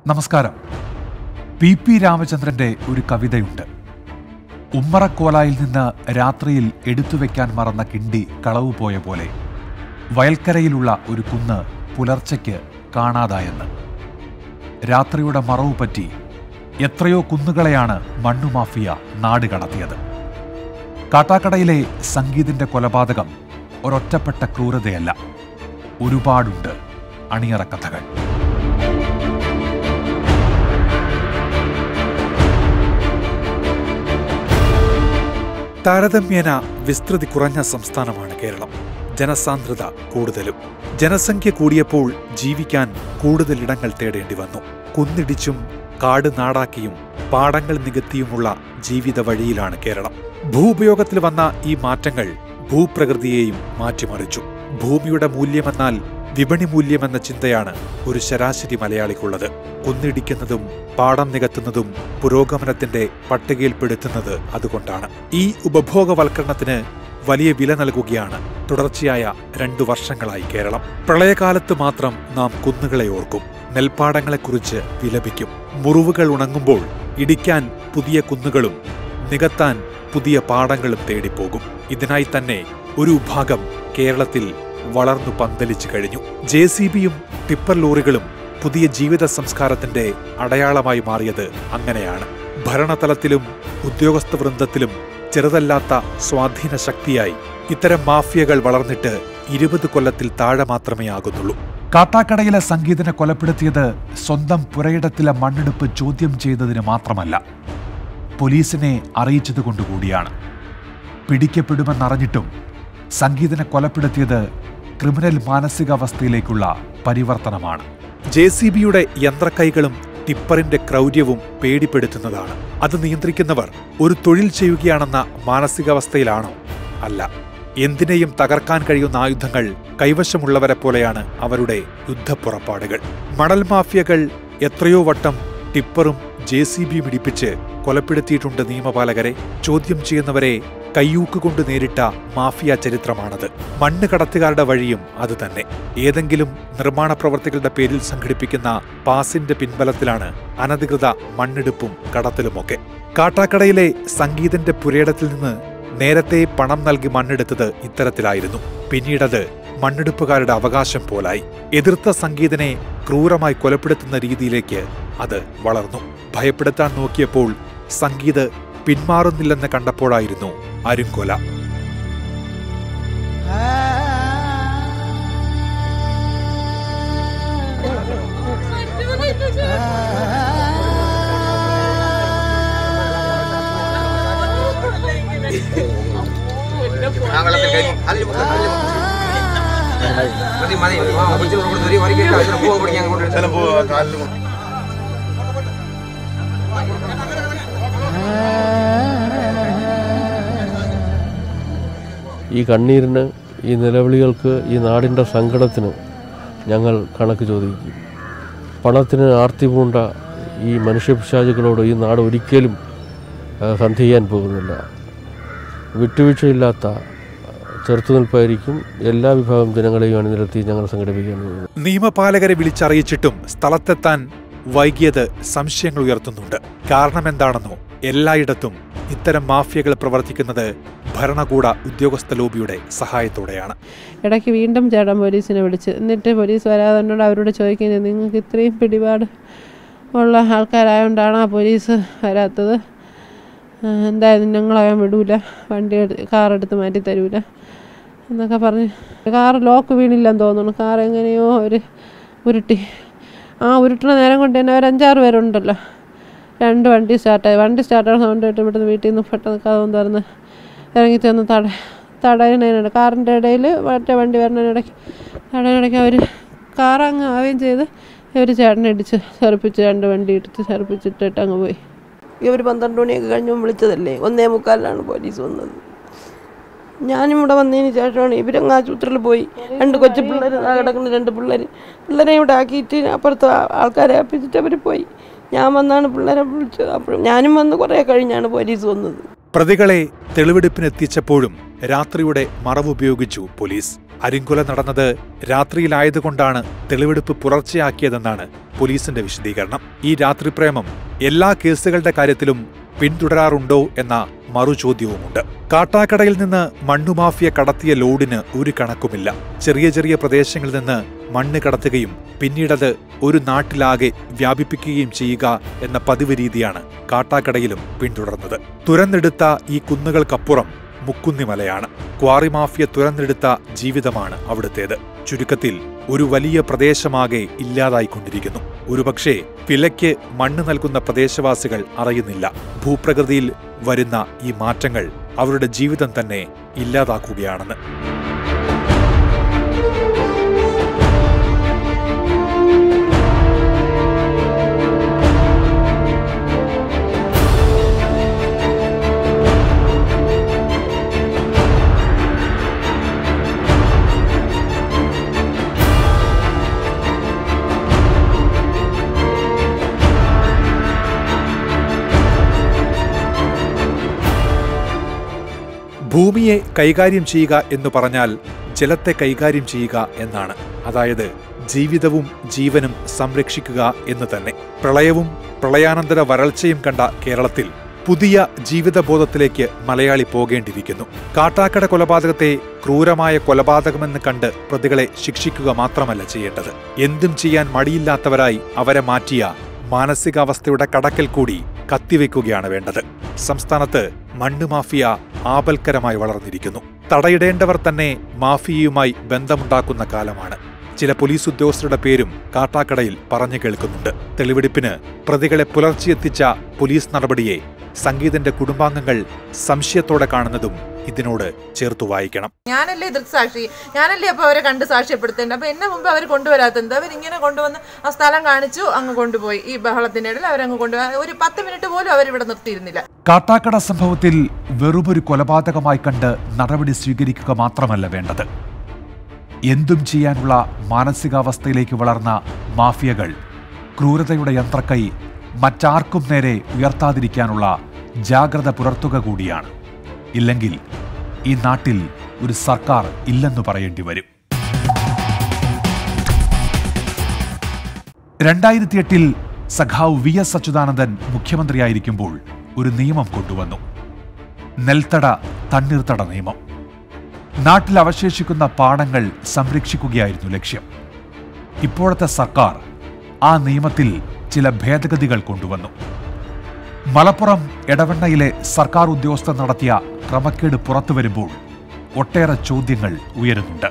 നമസ്കാരം P P രാമചന്ദ്രന്റെ ഒരു കവിതയുണ്ട് ഉമ്മറക്കോലായിൽ നിന്ന് രാത്രിയിൽ എടുത്തുവെക്കാൻ മറന്ന കിണ്ടി കളവ് പോയ പോലെ വയൽക്കരയിലുള്ള ഒരു കുന്ന് പുലർച്ചയ്ക്ക് കാണാതായെന്ന് രാത്രിയുടെ മറവ് പറ്റി എത്രയോ കുന്നുകളെയാണ് മണ്ണുമാഫിയ നാട് കടത്തിയത് കാട്ടാക്കടയിലെ സംഗീതിന്റെ കൊലപാതകം ഒരൊറ്റപ്പെട്ട ക്രൂരതയല്ല ഒരുപാടുണ്ട് അണിയറ കഥകൾ താരതമ്യേന വിസ്തൃതി കുറഞ്ഞ സംസ്ഥാനമാണ് കേരളം ജനസാന്ദ്രത കൂടുതലും ജനസംഖ്യ കൂടിയപ്പോൾ ജീവിക്കാൻ കൂടുതൽ ഇടങ്ങൾ തേടേണ്ടി വന്നു കുന്നിടിച്ചും കാട് നാടാക്കിയും പാടങ്ങൾ നികത്തിയുമുള്ള ജീവിത വഴിയിലാണ് കേരളം ഭൂപയോഗത്തിൽ വന്ന ഈ മാറ്റങ്ങൾ ഭൂപ്രകൃതിയെയും മാറ്റിമറിച്ചു ഭൂമിയുടെ മൂല്യമെന്നാൽ വിപണി മൂല്യമെന്ന ചിന്തയാണ് ഒരു ശരാശരി മലയാളിക്കുള്ളത് കുന്നിടിക്കുന്നതും പാടം നികത്തുന്നതും പുരോഗമനത്തിന്റെ പട്ടികയിൽപ്പെടുത്തുന്നത് അതുകൊണ്ടാണ് ഈ ഉപഭോഗവൽക്കരണത്തിന് വലിയ വില നൽകുകയാണ് തുടർച്ചയായ രണ്ടു വർഷങ്ങളായി കേരളം പ്രളയകാലത്ത് മാത്രം നാം കുന്നുകളെ ഓർക്കും നെൽപ്പാടങ്ങളെക്കുറിച്ച് വിലപിക്കും മുറിവുകൾ ഉണങ്ങുമ്പോൾ ഇടിക്കാൻ പുതിയ കുന്നുകളും നികത്താൻ പുതിയ പാടങ്ങളും തേടിപ്പോകും ഇതിനായി തന്നെ ഒരു വിഭാഗം കേരളത്തിൽ വളർന്നു പന്തലിച്ചു കഴിഞ്ഞു ജെ സി ബിയും ടിപ്പർ ലോറികളും പുതിയ ജീവിത സംസ്കാരത്തിന്റെ അടയാളമായി മാറിയത് അങ്ങനെയാണ് ഭരണതലത്തിലും ഉദ്യോഗസ്ഥ വൃന്ദത്തിലും ചെറുതല്ലാത്ത സ്വാധീന ശക്തിയായി ഇത്തരം മാഫിയകൾ വളർന്നിട്ട് ഇരുപത് കൊല്ലത്തിൽ താഴെ മാത്രമേ ആകുന്നുള്ളൂ കാട്ടാക്കടയിലെ സംഗീതനെ കൊലപ്പെടുത്തിയത് സ്വന്തം പുരയിടത്തിലെ മണ്ണെടുപ്പ് ചോദ്യം ചെയ്തതിന് മാത്രമല്ല പോലീസിനെ അറിയിച്ചതുകൊണ്ടുകൂടിയാണ് പിടിക്കപ്പെടുമെന്നറിഞ്ഞിട്ടും സംഗീതനെ കൊലപ്പെടുത്തിയത് ക്രിമിനൽ മാനസികാവസ്ഥയിലേക്കുള്ള പരിവർത്തനമാണ് ജെ സി ബിയുടെ യന്ത്രക്കൈകളും ടിപ്പറിന്റെ ക്രൗര്യവും പേടിപ്പെടുത്തുന്നതാണ് അത് നിയന്ത്രിക്കുന്നവർ ഒരു തൊഴിൽ ചെയ്യുകയാണെന്ന മാനസികാവസ്ഥയിലാണോ അല്ല എന്തിനേയും തകർക്കാൻ കഴിയുന്ന ആയുധങ്ങൾ കൈവശമുള്ളവരെ പോലെയാണ് അവരുടെ യുദ്ധപ്പുറപ്പാടുകൾ മണൽ മാഫിയകൾ എത്രയോ വട്ടം ടിപ്പറും ജെ സി ബിയും ഇടിപ്പിച്ച് കൊലപ്പെടുത്തിയിട്ടുണ്ട് നിയമപാലകരെ ചോദ്യം ചെയ്യുന്നവരെ കയ്യൂക്കുകൊണ്ട് നേരിട്ട മാഫിയ ചരിത്രമാണത് മണ്ണ് കടത്തുകാരുടെ വഴിയും അതുതന്നെ ഏതെങ്കിലും നിർമ്മാണ പ്രവർത്തികളുടെ പേരിൽ സംഘടിപ്പിക്കുന്ന പാസിന്റെ പിൻബലത്തിലാണ് അനധികൃത മണ്ണെടുപ്പും കടത്തലുമൊക്കെ കാട്ടാക്കടയിലെ സംഗീതന്റെ പുരയിടത്തിൽ നിന്ന് നേരത്തെ പണം നൽകി മണ്ണെടുത്തത് ഇത്തരത്തിലായിരുന്നു പിന്നീടത് മണ്ണെടുപ്പുകാരുടെ അവകാശം പോലായി എതിർത്ത സംഗീതനെ ക്രൂരമായി കൊലപ്പെടുത്തുന്ന രീതിയിലേക്ക് അത് വളർന്നു ഭയപ്പെടുത്താൻ നോക്കിയപ്പോൾ സംഗീത് പിന്മാറുന്നില്ലെന്ന് കണ്ടപ്പോഴായിരുന്നു അരുംകൊല ആ വെള്ളത്തിൽ കൈ അതിൽ മുക്ക, അതിൽ മുക്ക. മതി മതി ആ, കൊച്ചിന് കൊടുത്ത് ഒരു ഒരു കേട്ടോ ഇതിന് പൂവ് പിടിക്കാൻ കൊണ്ടുവരും ഈ കണ്ണീരിന് ഈ നിലവിളികൾക്ക് ഈ നാടിൻ്റെ സങ്കടത്തിന് ഞങ്ങൾ കണക്ക് ചോദിക്കും പണത്തിന് ആർത്തി പൂണ്ട ഈ മനുഷ്യപിശാചുകളോട് ഈ നാട് ഒരിക്കലും ആ, സന്ധി ചെയ്യാൻ പോകുന്നില്ല വിട്ടുവീഴ്ചയില്ലാത്ത ചെറുത്തുനിൽപ്പായിരിക്കും എല്ലാ വിഭാഗം ജനങ്ങളെയും അണിനിരത്തി ഞങ്ങൾ സംഘടിപ്പിക്കാൻ പോകുന്നത് നിയമപാലകരെ വിളിച്ചറിയിച്ചിട്ടും സ്ഥലത്തെത്താൻ വൈകിയത് സംശയങ്ങൾ ഉയർത്തുന്നുണ്ട് കാരണം എന്താണെന്നോ എല്ലായിടത്തും ഇത്തരം മാഫിയകൾ പ്രവർത്തിക്കുന്നത് ഭരണകൂട ഉദ്യോഗസ്ഥ ലോബിയുടെ സഹായത്തോടെയാണ് ഇടയ്ക്ക് വീണ്ടും ചേട്ടൻ പോലീസിനെ വിളിച്ച് എന്നിട്ട് പോലീസ് വരാതെ എന്നോട് അവരോട് ചോദിക്കുന്നത് നിങ്ങൾക്ക് ഇത്രയും പിടിപാട് ഉള്ള ആൾക്കാരായതുകൊണ്ടാണ് ആ പോലീസ് വരാത്തത് ആ, എന്തായാലും ഞങ്ങളവൻ വിടൂല വണ്ടി എടുത്ത് കാറെടുത്ത് മാറ്റി തരൂല എന്നൊക്കെ പറഞ്ഞ് കാർ ലോക്ക് വീണില്ലെന്ന് തോന്നുന്നു കാർ എങ്ങനെയോ ഒരു ഉരുട്ടി ആ ഉരുട്ടുന്ന നേരം കൊണ്ട് തന്നെ ഒരു അഞ്ചാറ് പേരുണ്ടല്ലോ രണ്ട് വണ്ടി സ്റ്റാർട്ടായി വണ്ടി സ്റ്റാർട്ടാണ് സൗണ്ട് കേട്ട് ഇവിടുന്ന് വീട്ടിൽ നിന്ന് പെട്ടെന്ന് കഥവും തുറന്ന് ഇറങ്ങി ചെന്ന് തട തടയണേനുണ്ട് കാറിൻ്റെ ഇടയിൽ മറ്റേ വണ്ടി വരുന്നതിനിടയ്ക്ക് തടയണിടയ്ക്ക് അവർ കാർ അങ്ങ് ആവുകയും ചെയ്ത് ഇവർ ചേട്ടനെ ഇടിച്ച് ചെറുപ്പിച്ച് രണ്ട് വണ്ടി ഇടിച്ച് ചെറുപ്പിച്ചിട്ടിട്ട് അങ്ങ് പോയി ഇവർ പന്ത്രണ്ട് മണിയൊക്കെ കഴിഞ്ഞ് വിളിച്ചതല്ലേ ഒന്നേ മുക്കാലിലാണ് പോലീസ് വന്നത് ഞാനും ഇവിടെ വന്നതിന് ശേഷമാണ് ഇവരങ്ങ് ആശുപത്രിയിൽ പോയി രണ്ട് കൊച്ചു പിള്ളേർ കിടക്കുന്ന രണ്ട് പിള്ളേർ പിള്ളേരെ ഇവിടെ ആക്കിയിട്ട് അപ്പുറത്ത് ആ- ആൾക്കാരെ അപ്പിച്ചിട്ട് അവർ പോയി ഞാൻ വന്നാണ് പിള്ളേരെ വിളിച്ചത് അപ്പോൾ ഞാനും വന്ന് കുറേ കഴിഞ്ഞാണ് പോലീസ് വന്നത് പ്രതികളെ തെളിവെടുപ്പിനെത്തിച്ചപ്പോഴും രാത്രിയുടെ മറവുപയോഗിച്ചു പോലീസ് അരിങ്കൊല നടന്നത് രാത്രിയിലായതുകൊണ്ടാണ് തെളിവെടുപ്പ് പുലർച്ചെയാക്കിയതെന്നാണ് പോലീസിന്റെ വിശദീകരണം ഈ രാത്രിപ്രേമം എല്ലാ കേസുകളുടെ കാര്യത്തിലും പിന്തുടരാറുണ്ടോ എന്ന മറുചോദ്യവുമുണ്ട് കാട്ടാക്കടയിൽ നിന്ന് മണ്ണുമാഫിയ കടത്തിയ ലോഡിന് ഒരു കണക്കുമില്ല ചെറിയ ചെറിയ പ്രദേശങ്ങളിൽ നിന്ന് മണ്ണ് കടത്തുകയും പിന്നീടത് ഒരു നാട്ടിലാകെ വ്യാപിപ്പിക്കുകയും ചെയ്യുക എന്ന പതിവ് രീതിയാണ് കാട്ടാക്കടയിലും പിന്തുടർന്നത് തുരന്നെടുത്ത ഈ കുന്നുകൾക്കപ്പുറം മുക്കുന്നിമലയാണ് ക്വാറി മാഫിയ തുരന്നെടുത്ത ജീവിതമാണ് അവിടുത്തേത് ചുരുക്കത്തിൽ ഒരു വലിയ പ്രദേശമാകെ ഇല്ലാതായിക്കൊണ്ടിരിക്കുന്നു ഒരുപക്ഷെ വിലയ്ക്ക് മണ്ണ് നൽകുന്ന പ്രദേശവാസികൾ അറിയുന്നില്ല ഭൂപ്രകൃതിയിൽ വരുന്ന ഈ മാറ്റങ്ങൾ അവരുടെ ജീവിതം തന്നെ ഇല്ലാതാക്കുകയാണെന്ന് ഭൂമിയെ കൈകാര്യം ചെയ്യുക എന്ന് പറഞ്ഞാൽ ജലത്തെ കൈകാര്യം ചെയ്യുക എന്നാണ് അതായത് ജീവിതവും ജീവനും സംരക്ഷിക്കുക എന്ന് തന്നെ പ്രളയവും പ്രളയാനന്തര വരൾച്ചയും കണ്ട കേരളത്തിൽ പുതിയ ജീവിതബോധത്തിലേക്ക് മലയാളി പോകേണ്ടിയിരിക്കുന്നു കാട്ടാക്കട കൊലപാതകത്തെ ക്രൂരമായ കൊലപാതകമെന്ന് കണ്ട് പ്രതികളെ ശിക്ഷിക്കുക മാത്രമല്ല ചെയ്യേണ്ടത് എന്തും ചെയ്യാൻ മടിയില്ലാത്തവരായി അവരെ മാറ്റിയ മാനസികാവസ്ഥയുടെ കടക്കൽ കൂടി കത്തിവെക്കുകയാണ് വേണ്ടത് സംസ്ഥാനത്ത് മണ്ണ് മാഫിയ ആപൽക്കരമായി വളർന്നിരിക്കുന്നു തടയിടേണ്ടവർ തന്നെ മാഫിയയുമായി ബന്ധമുണ്ടാക്കുന്ന കാലമാണ് ചില പോലീസ് ഉദ്യോഗസ്ഥരുടെ പേരും കാട്ടാക്കടയിൽ പറഞ്ഞു കേൾക്കുന്നുണ്ട് തെളിവെടുപ്പിന് പ്രതികളെ പുലർച്ചെത്തിച്ച പോലീസ് നടപടിയെ സംഗീതന്റെ കുടുംബാംഗങ്ങൾ സംശയത്തോടെ കാണുന്നതും ഇതിനോട് ചേർത്തു വായിക്കണം ഞാനല്ലേ ദൃക്സാക്ഷി ഞാനല്ലേ അപ്പോൾ അവരെ കണ്ട് സാക്ഷ്യപ്പെടുത്തേണ്ടത് അപ്പോൾ എന്നെ മുമ്പ് അവർ കൊണ്ടുവരാത്തത് അവരിങ്ങനെ കൊണ്ടുവന്ന് ആ സ്ഥലം കാണിച്ചു അങ്ങ് കൊണ്ടുപോയി ഈ ബഹളത്തിൻ്റെ ഇടയിൽ അവരങ്ങ് കൊണ്ടുപോയി ഒരു പത്ത് മിനിറ്റ് പോലും അവരിവിടെ നിർത്തിയിരുന്നില്ല കാട്ടാക്കട സംഭവത്തിൽ വെറുമൊരു കൊലപാതകമായി കണ്ട് നടപടി സ്വീകരിക്കുക മാത്രമല്ല വേണ്ടത് എന്തും ചെയ്യാനുള്ള മാനസികാവസ്ഥയിലേക്ക് വളർന്ന മാഫിയകൾ ക്രൂരതയുടെ യന്ത്രക്കൈ മറ്റാർക്കും നേരെ ഉയർത്താതിരിക്കാനുള്ള ജാഗ്രത പുലർത്തുക കൂടിയാണ് ഇല്ലെങ്കിൽ ഈ നാട്ടിൽ ഒരു സർക്കാർ ഇല്ലെന്ന് പറയേണ്ടി വരും രണ്ടായിരത്തി എട്ടിൽ സഖാവ് വി എസ് അച്യുതാനന്ദൻ മുഖ്യമന്ത്രിയായിരിക്കുമ്പോൾ ഒരു നിയമം കൊണ്ടുവന്നു നെൽത്തട തണ്ണീർത്തട നിയമം നാട്ടിൽ അവശേഷിക്കുന്ന പാടങ്ങൾ സംരക്ഷിക്കുകയായിരുന്നു ലക്ഷ്യം ഇപ്പോഴത്തെ സർക്കാർ ആ നിയമത്തിൽ ചില ഭേദഗതികൾ കൊണ്ടുവന്നു മലപ്പുറം എടവണ്ണയിലെ സർക്കാർ ഉദ്യോഗസ്ഥർ നടത്തിയ ക്രമക്കേട് പുറത്തുവരുമ്പോൾ ഒട്ടേറെ ചോദ്യങ്ങൾ ഉയരുന്നുണ്ട്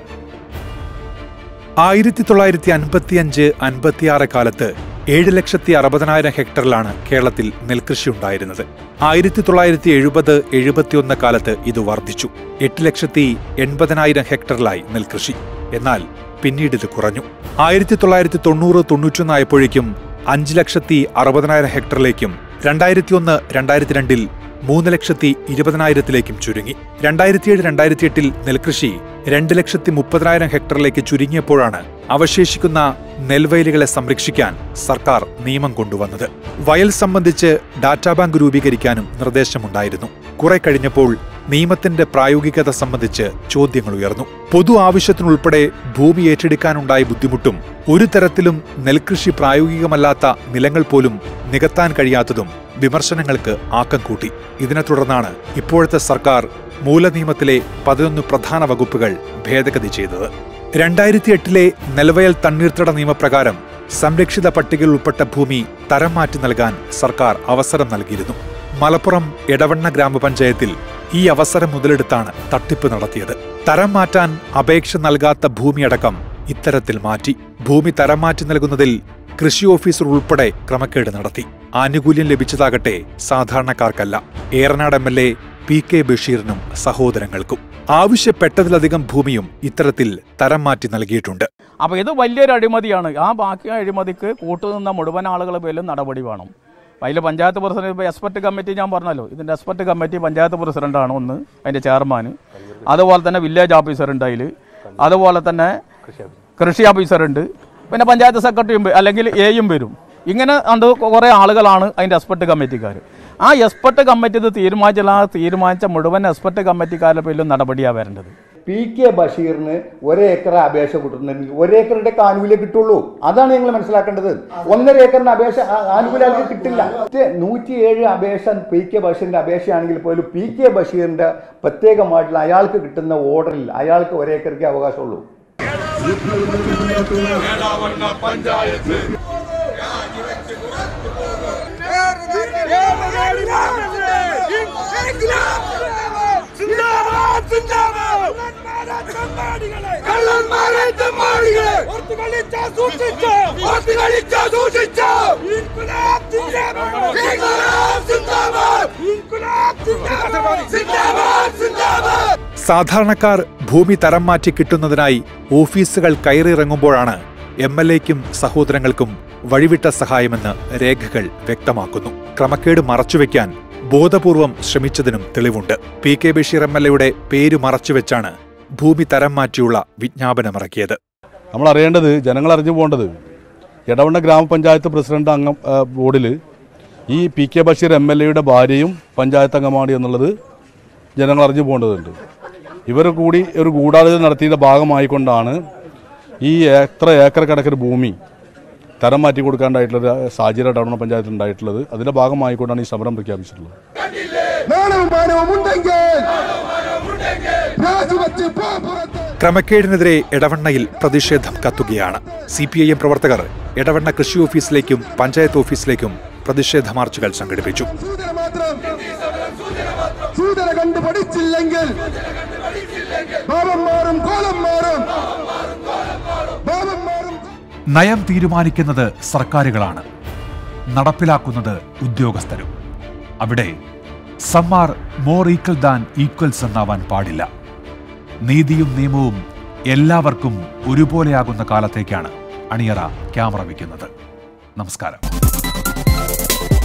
ആയിരത്തി തൊള്ളായിരത്തി അൻപത്തിയഞ്ച് അൻപത്തിയാറ് കാലത്ത് ഏഴ് ലക്ഷത്തി അറുപതിനായിരം ഹെക്ടറിലാണ് കേരളത്തിൽ നെൽകൃഷി ഉണ്ടായിരുന്നത് ആയിരത്തി തൊള്ളായിരത്തി എഴുപത് എഴുപത്തിയൊന്ന് കാലത്ത് ഇത് വർദ്ധിച്ചു എട്ട് ലക്ഷത്തി എൺപതിനായിരം ഹെക്ടറിലായി നെൽകൃഷി എന്നാൽ പിന്നീട് ഇത് കുറഞ്ഞു ആയിരത്തി തൊള്ളായിരത്തി തൊണ്ണൂറ് തൊണ്ണൂറ്റൊന്നായപ്പോഴേക്കും അഞ്ച് ലക്ഷത്തി അറുപതിനായിരം ഹെക്ടറിലേക്കും രണ്ടായിരത്തി ഒന്ന് രണ്ടായിരത്തി രണ്ടിൽ മൂന്ന് ലക്ഷത്തി ഇരുപതിനായിരത്തിലേക്കും ചുരുങ്ങി രണ്ടായിരത്തിയേഴ് രണ്ടായിരത്തി എട്ടിൽ നെൽകൃഷി രണ്ട് ലക്ഷത്തി മുപ്പതിനായിരം ഹെക്ടറിലേക്ക് ചുരുങ്ങിയപ്പോഴാണ് അവശേഷിക്കുന്ന നെൽവയലുകളെ സംരക്ഷിക്കാൻ സർക്കാർ നിയമം കൊണ്ടുവന്നത് വയൽ സംബന്ധിച്ച് ഡാറ്റാ ബാങ്ക് രൂപീകരിക്കാനും നിർദ്ദേശമുണ്ടായിരുന്നു കുറെ കഴിഞ്ഞപ്പോൾ നിയമത്തിന്റെ പ്രായോഗികത സംബന്ധിച്ച് ചോദ്യങ്ങൾ ഉയർന്നു പൊതു ആവശ്യത്തിനുൾപ്പെടെ ഭൂമി ഏറ്റെടുക്കാനുണ്ടായ ബുദ്ധിമുട്ടും ഒരു തരത്തിലും നെൽകൃഷി പ്രായോഗികമല്ലാത്ത നിലങ്ങൾ പോലും നികത്താൻ കഴിയാത്തതും വിമർശനങ്ങൾക്ക് ആക്കം കൂട്ടി ഇതിനെ തുടർന്നാണ് ഇപ്പോഴത്തെ സർക്കാർ മൂലനിയമത്തിലെ പതിനൊന്ന് പ്രധാന വകുപ്പുകൾ ഭേദഗതി ചെയ്തത് രണ്ടായിരത്തി എട്ടിലെ നെൽവയൽ തണ്ണീർത്തട നിയമപ്രകാരം സംരക്ഷിത പട്ടികയിൽ ഉൾപ്പെട്ട ഭൂമി തരം മാറ്റി നൽകാൻ സർക്കാർ അവസരം നൽകിയിരുന്നു മലപ്പുറം എടവണ്ണ ഗ്രാമപഞ്ചായത്തിൽ ഈ അവസരം മുതലെടുത്താണ് തട്ടിപ്പ് നടത്തിയത് തരം മാറ്റാൻ അപേക്ഷ നൽകാത്ത ഭൂമിയടക്കം ഇത്തരത്തിൽ മാറ്റി ഭൂമി തരം മാറ്റി നൽകുന്നതിൽ കൃഷി ഓഫീസർ ഉൾപ്പെടെ ക്രമക്കേട് നടത്തി ആനുകൂല്യം ലഭിച്ചതാകട്ടെ സാധാരണക്കാർക്കല്ല Eranad M L A P K ബഷീറിനും സഹോദരങ്ങൾക്കും ആവശ്യപ്പെട്ടതിലധികം ഭൂമിയും ഇത്തരത്തിൽ തരം മാറ്റി നൽകിയിട്ടുണ്ട് അപ്പോൾ ഇത് വലിയൊരു അഴിമതിയാണ് ആ ബാക്കി അഴിമതിക്ക് കൂട്ടുനിന്ന മുഴുവൻ ആളുകൾ പേരിലും നടപടി വേണം അതിൽ പഞ്ചായത്ത് പ്രസിഡന്റ് ഇപ്പോൾ എക്സ്പെർട്ട് കമ്മിറ്റി ഞാൻ പറഞ്ഞല്ലോ ഇതിൻ്റെ എക്സ്പെർട്ട് കമ്മിറ്റി പഞ്ചായത്ത് പ്രസിഡന്റാണ് ഒന്ന് അതിൻ്റെ ചെയർമാൻ അതുപോലെ തന്നെ വില്ലേജ് ഓഫീസർ ഉണ്ട് അതിൽ അതുപോലെ തന്നെ കൃഷി ഓഫീസർ ഉണ്ട് പിന്നെ പഞ്ചായത്ത് സെക്രട്ടറിയും വ- അല്ലെങ്കിൽ എയും വരും ഇങ്ങനെ ഉണ്ട് കുറേ ആളുകളാണ് അതിൻ്റെ എക്സ്പെർട്ട് കമ്മിറ്റിക്കാർ ആ എക്സ്പെർട്ട് കമ്മിറ്റി ഇത് തീരുമാനിച്ചാൽ ആ തീരുമാനിച്ച മുഴുവൻ എക്സ്പെർട്ട് കമ്മിറ്റിക്കാരുടെ പേരിലും നടപടിയാണ് വരേണ്ടത് പി കെ ബഷീറിന് ഒരേക്കർ അപേക്ഷ കിട്ടുന്നുണ്ടെങ്കിൽ ഒരേക്കറുടെ ആനുകൂല്യം കിട്ടുള്ളൂ അതാണ് നിങ്ങൾ മനസ്സിലാക്കേണ്ടത് ഒന്നര ഏക്കറിന് അപേക്ഷ ആ- ആനുകൂല്യം അയാൾക്ക് കിട്ടില്ല നൂറ്റിയേഴ് അപേക്ഷ പി കെ ബഷീറിന്റെ അപേക്ഷയാണെങ്കിൽ പോലും പി കെ ബഷീറിന്റെ പ്രത്യേകമായിട്ടുള്ള അയാൾക്ക് കിട്ടുന്ന ഓർഡറിൽ അയാൾക്ക് ഒരേക്കർക്ക് അവകാശമുള്ളൂ സാധാരണക്കാർ ഭൂമി തരം മാറ്റി കിട്ടുന്നതിനായി ഓഫീസുകൾ കയറിയിറങ്ങുമ്പോഴാണ് എം എൽ എക്കും സഹോദരങ്ങൾക്കും വഴിവിട്ട സഹായമെന്ന് രേഖകൾ വ്യക്തമാക്കുന്നു ക്രമക്കേട് മറച്ചുവെക്കാൻ ബോധപൂർവം ശ്രമിച്ചതിനും തെളിവുണ്ട് P K Basheer M L എയുടെ പേര് മറച്ചുവെച്ചാണ് ഭൂമി തരം മാറ്റിയുള്ള വിജ്ഞാപനമിറക്കിയത് നമ്മൾ അറിയേണ്ടത് ജനങ്ങൾ അറിഞ്ഞു പോകേണ്ടത് എടവണ്ണ ഗ്രാമപഞ്ചായത്ത് പ്രസിഡന്റ് അംഗം ആ, ബോർഡിൽ ഈ P K Basheer M L എയുടെ ഭാര്യയും പഞ്ചായത്ത് അംഗമാണ് എന്നുള്ളത് ജനങ്ങൾ അറിഞ്ഞു പോകേണ്ടതുണ്ട് ഇവർ കൂടി ഒരു ഗൂഢാലോചന നടത്തിയതിൻ്റെ ഭാഗമായിക്കൊണ്ടാണ് ഈ എത്ര ഏക്കർ കണക്കിന് ഭൂമി തരം മാറ്റി കൊടുക്കാണ്ടായിട്ടുള്ള സാഹചര്യം എടവണ്ണ പഞ്ചായത്തിൽ ഉണ്ടായിട്ടുള്ളത് അതിൻ്റെ ഭാഗമായിക്കൊണ്ടാണ് ഈ സമരം പ്രഖ്യാപിച്ചിട്ടുള്ളത് നാണവും മാനവും ഉണ്ടെങ്കിൽ രാജിവെച്ച് പോ പുറത്ത് ക്രമക്കേടിനെതിരെ എടവണ്ണയിൽ പ്രതിഷേധം കത്തുകയാണ് സി പി ഐ എം പ്രവർത്തകർ എടവണ്ണ കൃഷി ഓഫീസിലേക്കും പഞ്ചായത്ത് ഓഫീസിലേക്കും പ്രതിഷേധ മാർച്ചുകൾ സംഘടിപ്പിച്ചു സൂചന മാത്രം സൂചന കണ്ടു പഠിച്ചില്ലെങ്കിൽ ഭാവം മാറും കോലം മാറും ഭാവം മാറും നയം തീരുമാനിക്കുന്നത് സർക്കാരുകളാണ് നടപ്പിലാക്കുന്നത് ഉദ്യോഗസ്ഥരും അവിടെ some are more equal than equals എന്നാവാൻ പാടില്ല നീതിയും നിയമവും എല്ലാവർക്കും ഒരുപോലെയാകുന്ന കാലത്തേക്കാണ് അണിയറ ക്യാമറ വയ്ക്കുന്നത് നമസ്കാരം